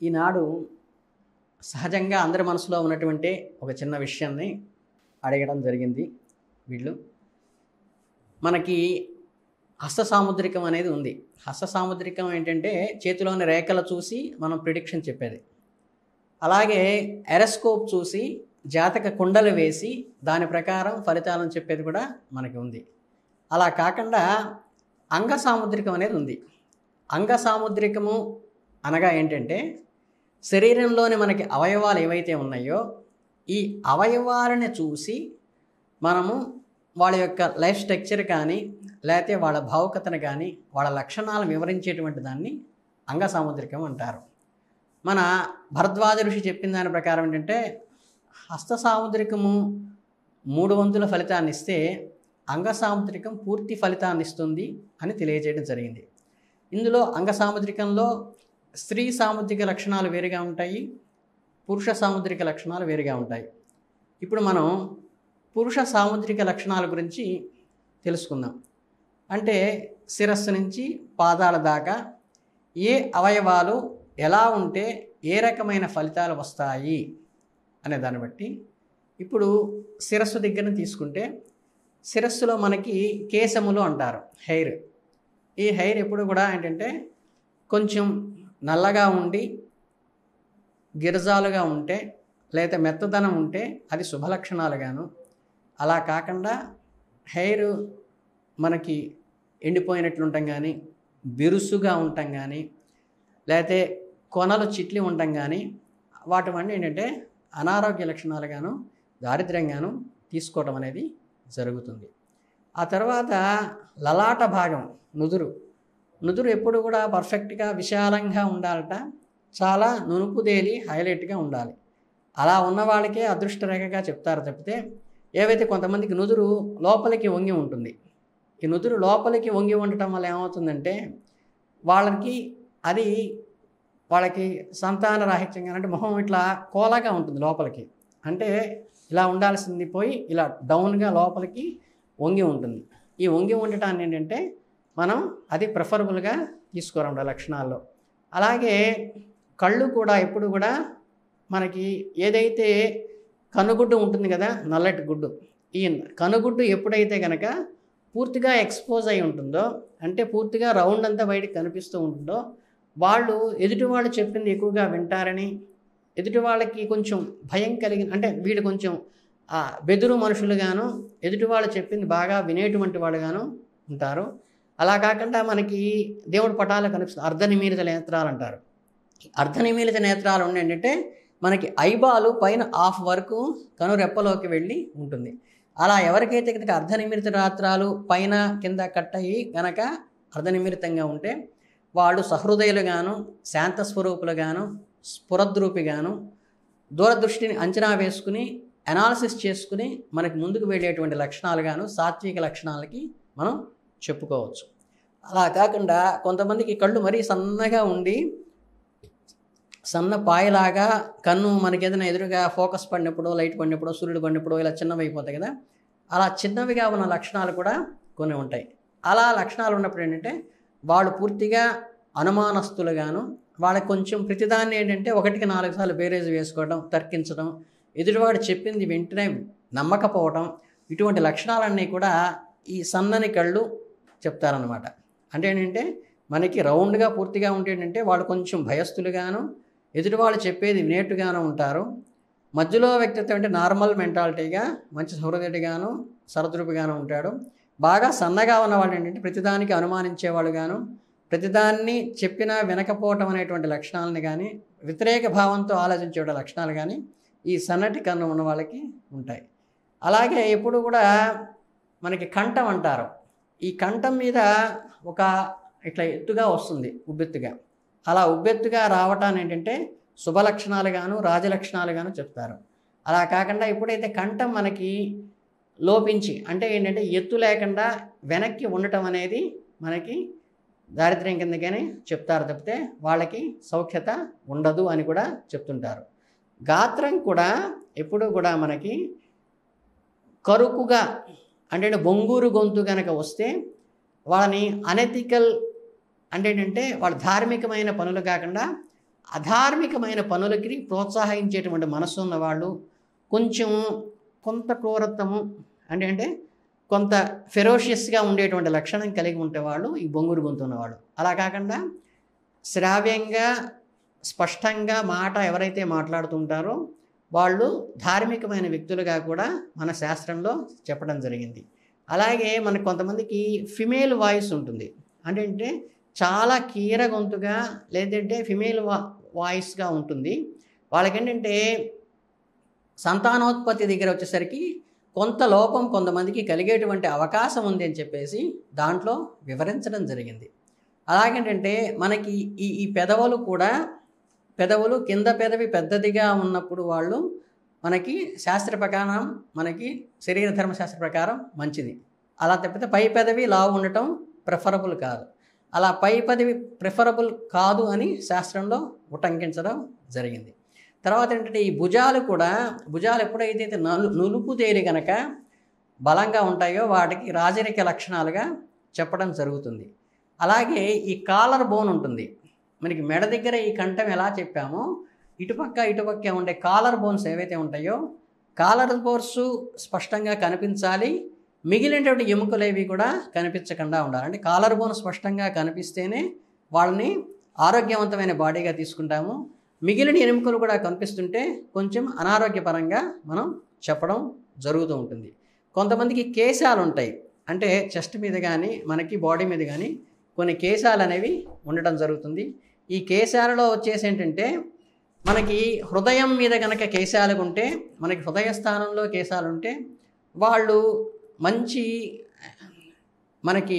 ఈనాడు సహజంగా అందరి మనసులో ఉన్నటువంటి ఒక చిన్న విషయాన్ని అడగడం జరిగింది వీళ్ళు మనకి హస్త సాముద్రికం అనేది ఉంది హస్త సాముద్రికం ఏంటంటే చేతిలోని రేఖలు చూసి మనం ప్రిడిక్షన్ చెప్పేది అలాగే ఎరస్కోప్ చూసి జాతక కుండలు వేసి దాని ప్రకారం ఫలితాలను చెప్పేది కూడా మనకి ఉంది అలా కాకుండా అంగ సాముద్రికం అనేది ఉంది అంగ సాముద్రికము అనగా ఏంటంటే శరీరంలోని మనకి అవయవాలు ఏవైతే ఉన్నాయో ఈ అవయవాలని చూసి మనము వాళ్ళ యొక్క లైఫ్ స్ట్రక్చర్ కానీ లేకపోతే వాళ్ళ భావుకతను కానీ వాళ్ళ లక్షణాలను వివరించేటువంటి దాన్ని అంగ సాముద్రికం అంటారు మన భరద్వాజ ఋషి చెప్పిన దాని ప్రకారం ఏంటంటే హస్త సాముద్రికము మూడు వంతుల ఫలితాన్ని ఇస్తే అంగ సాముద్రికం పూర్తి ఫలితాన్ని ఇస్తుంది అని తెలియజేయడం జరిగింది ఇందులో అంగ సాముద్రికంలో స్త్రీ సాముద్రిక లక్షణాలు వేరుగా ఉంటాయి పురుష సాముద్రిక లక్షణాలు వేరుగా ఉంటాయి ఇప్పుడు మనం పురుష సాముద్రిక లక్షణాల గురించి తెలుసుకుందాం అంటే శిరస్సు నుంచి పాదాల దాకా ఏ అవయవాలు ఎలా ఉంటే ఏ రకమైన ఫలితాలు వస్తాయి అనే దాన్ని బట్టి ఇప్పుడు శిరస్సు దగ్గర తీసుకుంటే శిరస్సులో మనకి కేశములు అంటారు హెయిర్ ఈ హెయిర్ ఎప్పుడు కూడా ఏంటంటే కొంచెం నల్లగా ఉండి గిరజాలుగా ఉంటే లేదా మెత్తదనం ఉంటే అది శుభలక్షణాలుగాను అలా కాకుండా హెయిర్ మనకి ఎండిపోయినట్లు ఉంటాం కానీ బిరుసుగా ఉంటాం కానీ లేకపోతే కొనలు చిట్లి ఉండటం కానీ వాటివన్నీ ఏంటంటే అనారోగ్య లక్షణాలుగాను దారిద్ర్యంగాను తీసుకోవడం అనేది జరుగుతుంది ఆ తర్వాత లలాట భాగం నుదురు నుదురు ఎప్పుడు కూడా పర్ఫెక్ట్గా విశాలంగా ఉండాలట చాలా నునుపుదేలి హైలైట్గా ఉండాలి అలా ఉన్న వాళ్ళకే అదృష్ట రేఖగా చెప్తారు తప్పితే ఏవైతే కొంతమందికి నుదురు లోపలికి వంగి ఉంటుంది ఈ నుదురు లోపలికి వంగి ఉండటం వల్ల ఏమవుతుందంటే వాళ్ళకి అది వాళ్ళకి సంతాన రాహిత్యంగా అంటే మొహం ఇట్లా కోలాగా ఉంటుంది లోపలికి అంటే ఇలా ఉండాల్సింది పోయి ఇలా డౌన్గా లోపలికి వంగి ఉంటుంది ఈ వంగి ఉండటాన్ని ఏంటంటే మనం అది ప్రిఫరబుల్గా తీసుకోవడం లక్షణాల్లో అలాగే కళ్ళు కూడా ఎప్పుడు కూడా మనకి ఏదైతే కనుగుడ్డు ఉంటుంది కదా నల్లటి గుడ్డు ఈ కనుగుడ్డు ఎప్పుడైతే కనుక పూర్తిగా ఎక్స్పోజ్ అయి ఉంటుందో అంటే పూర్తిగా రౌండ్ అంతా బయటకు కనిపిస్తూ ఉంటుందో వాళ్ళు ఎదుటి వాళ్ళు చెప్పింది ఎక్కువగా వింటారని ఎదుటి వాళ్ళకి కొంచెం భయం కలిగిన అంటే వీళ్ళు కొంచెం ఆ, బెదురు మనుషులుగాను ఎదుటి వాళ్ళు చెప్పింది బాగా వినేటువంటి వాళ్ళుగాను ఉంటారు అలా కాకుండా మనకి దేవుడి పటాలు కనిపిస్తుంది అర్ధనిమీలిత నేత్రాలు అంటారు అర్ధనిమీలిత నేత్రాలు ఉండే ఏంటంటే మనకి ఐబాలు పైన హాఫ్ వరకు కనురెప్పలోకి వెళ్ళి ఉంటుంది అలా ఎవరికైతే కనుక అర్ధనిమిలిత రాత్రాలు పైన కింద కట్ అయ్యి గనక అర్ధనిమిలితంగా ఉంటే వాళ్ళు సహృదయులుగాను శాంత స్వరూపులుగాను స్ఫురద్రూపిగాను దూరదృష్టిని అంచనా వేసుకుని అనాలిసిస్ చేసుకుని మనకి ముందుకు వెళ్ళేటువంటి లక్షణాలుగాను సాత్విక లక్షణాలకి మనం చెప్పుకోవచ్చు అలా కాకుండా కొంతమందికి కళ్ళు మరీ సన్నగా ఉండి సన్న పాయలాగా కన్ను మనకి ఏదైనా ఎదురుగా ఫోకస్ పడినప్పుడు లైట్ పడినప్పుడు సూర్యుడు పడినప్పుడు ఇలా చిన్నవి అయిపోతాయి కదా అలా చిన్నవిగా ఉన్న లక్షణాలు కూడా కొన్ని ఉంటాయి అలా లక్షణాలు ఉన్నప్పుడు ఏంటంటే వాళ్ళు పూర్తిగా అనుమానస్తులుగాను వాళ్ళకి కొంచెం ప్రతిదాన్ని ఏంటంటే ఒకటికి నాలుగు సార్లు బేరేజ్ వేసుకోవడం తర్కించడం ఎదుటివాడు చెప్పింది వెంటనే నమ్మకపోవడం ఇటువంటి లక్షణాలన్నీ కూడా ఈ సన్నని కళ్ళు చెప్తారనమాట అంటే ఏంటంటే మనకి రౌండ్గా పూర్తిగా ఉంటే ఏంటంటే వాళ్ళు కొంచెం భయస్థులుగాను ఎదుటి వాళ్ళు చెప్పేది వినేట్టుగాను ఉంటారు మధ్యలో వ్యక్తిత్వం అంటే నార్మల్ మెంటాలిటీగా మంచి సహృదయుడిగాను సరదృపిగాను ఉంటాడు బాగా సన్నగా ఉన్నవాళ్ళు ఏంటంటే ప్రతిదానికి అనుమానించేవాళ్ళుగాను ప్రతిదాన్ని చెప్పినా వినకపోవటం అనేటువంటి లక్షణాలని కానీ వ్యతిరేక భావంతో ఆలోచించే లక్షణాలు కానీ ఈ సన్నటి కన్ను ఉన్న వాళ్ళకి ఉంటాయి అలాగే ఎప్పుడు కూడా మనకి కంఠం అంటారు ఈ కంఠం మీద ఒక ఇట్లా ఎత్తుగా వస్తుంది ఉబ్బెత్తుగా అలా ఉబ్బెత్తుగా రావటాన్ని ఏంటంటే శుభలక్షణాలుగాను రాజలక్షణాలుగాను చెప్తారు అలా కాకుండా ఎప్పుడైతే కంఠం మనకి లోపించి అంటే ఏంటంటే ఎత్తు లేకుండా వెనక్కి ఉండటం అనేది మనకి దారిద్ర్యం కిందకని చెప్తారు తప్పితే వాళ్ళకి సౌఖ్యత ఉండదు అని కూడా చెప్తుంటారు గాత్రం కూడా ఎప్పుడు కూడా మనకి కరుకుగా అంటే బొంగూరు గొంతు కనుక వస్తే వాళ్ళని అనెథికల్ అంటే ఏంటంటే వాళ్ళ ధార్మికమైన పనులు కాకుండా అధార్మికమైన పనులకి ప్రోత్సహించేటువంటి మనసు ఉన్నవాళ్ళు కొంచెం కొంత క్రూరత్వము అంటే అంటే కొంత ఫెరోషియస్గా ఉండేటువంటి లక్షణం కలిగి ఉంటేవాళ్ళు ఈ బొంగురు గొంతు ఉన్నవాళ్ళు అలా కాకుండా శ్రావ్యంగా స్పష్టంగా మాట ఎవరైతే మాట్లాడుతుంటారో వాళ్ళు ధార్మికమైన వ్యక్తులుగా కూడా మన శాస్త్రంలో చెప్పడం జరిగింది అలాగే మనకు కొంతమందికి ఫిమేల్ వాయిస్ ఉంటుంది అంటే అంటే చాలా కీర గొంతుగా లేదంటే ఫిమేల్ వా వాయిస్గా ఉంటుంది వాళ్ళకేంటంటే సంతానోత్పత్తి దగ్గర వచ్చేసరికి కొంత లోపం కొంతమందికి కలిగేటువంటి అవకాశం ఉంది అని చెప్పేసి దాంట్లో వివరించడం జరిగింది అలాగేంటంటే మనకి ఈ ఈ పెదవులు కూడా పెదవులు కింద పెదవి పెద్దదిగా ఉన్నప్పుడు వాళ్ళు మనకి శాస్త్ర ప్రకారం మనకి శరీర ధర్మశాస్త్ర ప్రకారం మంచిది అలా తప్పితే పై పెదవి లావు ఉండటం ప్రిఫరబుల్ కాదు అలా పై పదవి ప్రిఫరబుల్ కాదు అని శాస్త్రంలో ఉటంకించడం జరిగింది తర్వాత ఏంటంటే ఈ భుజాలు కూడా భుజాలు ఎప్పుడైతే నలు నులుపు తేలి గనక బలంగా ఉంటాయో వాటికి రాజరిక లక్షణాలుగా చెప్పడం జరుగుతుంది అలాగే ఈ కాలర్ బోన్ ఉంటుంది మనకి మెడ దగ్గర ఈ కంఠం ఎలా చెప్పామో ఇటుపక్క ఇటుపక్క ఉండే కాలర్ బోన్స్ ఏవైతే ఉంటాయో కాలర్ బోన్స్ స్పష్టంగా కనిపించాలి మిగిలినటువంటి ఎముకలు ఏవి కూడా కనిపించకుండా ఉండాలి అంటే కాలర్ బోన్ స్పష్టంగా కనిపిస్తేనే వాళ్ళని ఆరోగ్యవంతమైన బాడీగా తీసుకుంటాము మిగిలిన ఎముకలు కూడా కనిపిస్తుంటే కొంచెం అనారోగ్యపరంగా మనం చెప్పడం జరుగుతూ ఉంటుంది కొంతమందికి కేశాలు ఉంటాయి అంటే చెస్ట్ మీద కానీ మనకి బాడీ మీద కానీ కొన్ని కేశాలు అనేవి ఉండటం జరుగుతుంది ఈ కేశాలలో వచ్చేసి ఏంటంటే మనకి హృదయం మీద కనుక కేశాలు ఉంటే మనకి హృదయ స్థానంలో కేశాలు ఉంటే వాళ్ళు మంచి మనకి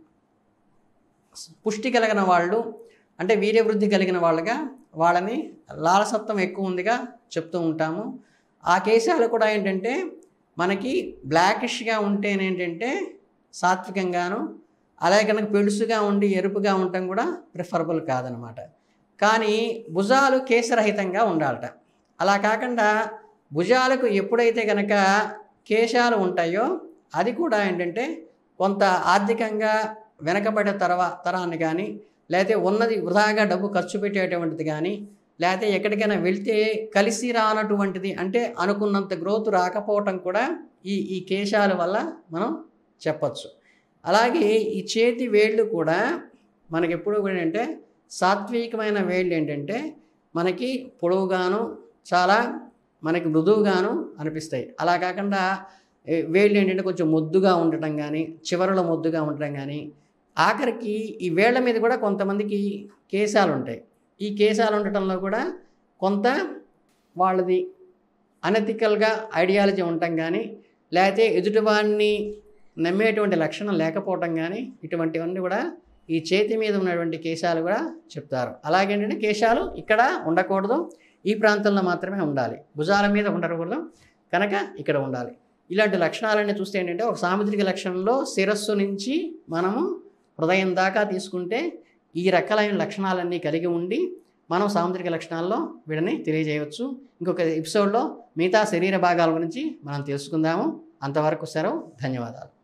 పుష్టి కలిగిన వాళ్ళు అంటే వీర్యవృద్ధి కలిగిన వాళ్ళుగా వాళ్ళని లాలసత్వం ఎక్కువ ఉందిగా చెప్తూ ఉంటాము ఆ కేశాలు కూడా ఏంటంటే మనకి బ్లాకిష్గా ఉంటేనేంటంటే సాత్వికంగాను అలాగే కనుక పెడుసుగా ఉండి ఎరుపుగా ఉండటం కూడా ప్రిఫరబుల్ కాదనమాట కానీ భుజాలు కేశరహితంగా ఉండాలట అలా కాకుండా భుజాలకు ఎప్పుడైతే కనుక కేశాలు ఉంటాయో అది కూడా ఏంటంటే కొంత ఆర్థికంగా వెనకబడే తరవా తరాన్ని కానీ లేకపోతే ఉన్నది వృధాగా డబ్బు ఖర్చు పెట్టేటువంటిది కానీ లేకపోతే ఎక్కడికైనా వెళ్తే కలిసి రానటువంటిది అంటే అనుకున్నంత గ్రోత్ రాకపోవటం కూడా ఈ ఈ కేశాల వల్ల మనం చెప్పచ్చు అలాగే ఈ చేతి వేళ్ళు కూడా మనకి ఎప్పుడు కూడా ఏంటంటే సాత్వికమైన వేళ్ళు ఏంటంటే మనకి పొడవుగాను చాలా మనకి మృదువుగాను అనిపిస్తాయి అలా కాకుండా ఏ, వేళ్ళు ఏంటంటే కొంచెం మొద్దుగా ఉండటం కానీ చివరలో మొద్దుగా ఉండటం కానీ ఆఖరికి ఈ వేళ్ల మీద కూడా కొంతమందికి కేశాలు ఉంటాయి ఈ కేశాలు ఉండటంలో కూడా కొంత వాళ్ళది అనెథికల్గా ఐడియాలజీ ఉండటం కానీ లేకపోతే ఎదుటివాడిని నమ్మేటువంటి లక్షణం లేకపోవటం కానీ ఇటువంటివన్నీ కూడా ఈ చేతి మీద ఉన్నటువంటి కేశాలు కూడా చెప్తారు అలాగేంటంటే కేశాలు ఇక్కడ ఉండకూడదు ఈ ప్రాంతంలో మాత్రమే ఉండాలి భుజాల మీద ఉండకూడదు కనుక ఇక్కడ ఉండాలి ఇలాంటి లక్షణాలన్నీ చూస్తే ఏంటంటే ఒక సాముద్రిక లక్షణంలో శిరస్సు నుంచి మనము హృదయం దాకా తీసుకుంటే ఈ రకాలైన లక్షణాలన్నీ కలిగి ఉండి మనం సాముద్రిక లక్షణాల్లో వీటిని తెలియజేయవచ్చు ఇంకొక ఎపిసోడ్లో మిగతా శరీర భాగాల గురించి మనం తెలుసుకుందాము అంతవరకు సెలవు ధన్యవాదాలు